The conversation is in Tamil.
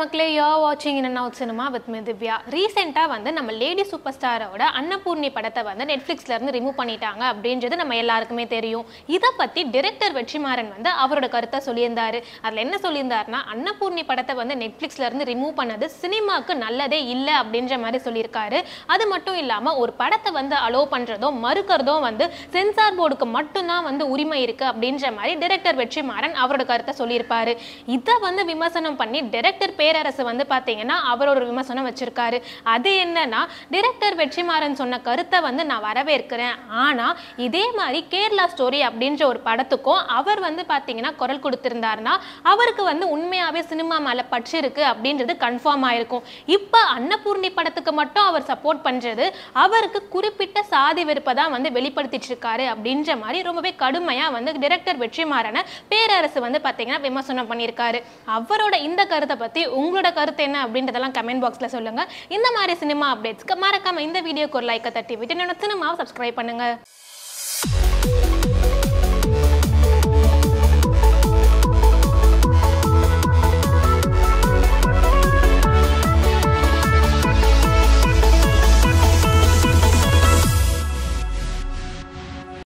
மக்களே யோ வாட்சிங் in out cinema with me Divya ரீசெண்டாக வந்து நம்ம லேடி சூப்பர் ஸ்டாரோட அன்னபூர்ணி படத்தை வந்து நெட்ஃப்ளிக்ஸ்ல இருந்து ரிமூவ் பண்ணிட்டாங்க அப்படின்றது நம்ம எல்லாருக்குமே தெரியும் இதை பற்றி டிரெக்டர் வெற்றிமாறன் வந்து அவரோட கருத்தை சொல்லியிருந்தாரு அதில் என்ன சொல்லியிருந்தாருன்னா அன்னபூர்ணி படத்தை வந்து நெட்ஃப்ளிக்ஸ்ல இருந்து ரிமூவ் பண்ணது சினிமாவுக்கு நல்லதே இல்லை அப்படின்ற மாதிரி சொல்லியிருக்காரு அது மட்டும் இல்லாமல் ஒரு படத்தை வந்து அலோவ் பண்ணுறதோ மறுக்கிறதோ வந்து சென்சார் போர்டுக்கு மட்டும்தான் வந்து உரிமை இருக்கு அப்படின்ற மாதிரி டிரெக்டர் வெற்றிமாறன் அவரோட கருத்தை சொல்லியிருப்பாரு இதை வந்து விமர்சனம் பண்ணி டிரெக்டர் பேரரசு வந்து பார்த்தீங்கன்னா அவர் ஒரு விமர்சனம் வச்சிருக்காரு அது என்னன்னா டிரெக்டர் வெற்றிமாறன் சொன்ன கருத்தை வந்து நான் வரவேற்கிறேன் ஆனால் இதே மாதிரி கேரளா ஸ்டோரி அப்படின்ற ஒரு படத்துக்கும் அவர் வந்து பார்த்தீங்கன்னா குரல் கொடுத்திருந்தாருன்னா அவருக்கு வந்து உண்மையாகவே சினிமா மேலே பற்று இருக்கு அப்படின்றது கன்ஃபார்ம் ஆயிருக்கும் இப்போ அன்னபூர்ணி படத்துக்கு மட்டும் அவர் சப்போர்ட் பண்ணுறது அவருக்கு குறிப்பிட்ட சாதி வெறுப்பை தான் வந்து வெளிப்படுத்திட்டு இருக்காரு அப்படின்ற மாதிரி ரொம்பவே கடுமையாக வந்து டிரெக்டர் வெற்றிமாறனை பேரரசு வந்து பார்த்தீங்கன்னா விமர்சனம் பண்ணியிருக்காரு அவரோட இந்த கருத்தை பற்றி உங்களோட கருத்து என்ன அப்படின்றதெல்லாம் கமெண்ட் பாக்ஸில் சொல்லுங்கள் இந்த மாதிரி சினிமா அப்டேட்ஸ்க்கு மறக்காம இந்த வீடியோக்கு ஒரு லைக்கை தட்டி விட்டு என்னோட சினிமாவை சப்ஸ்கிரைப் பண்ணுங்கள்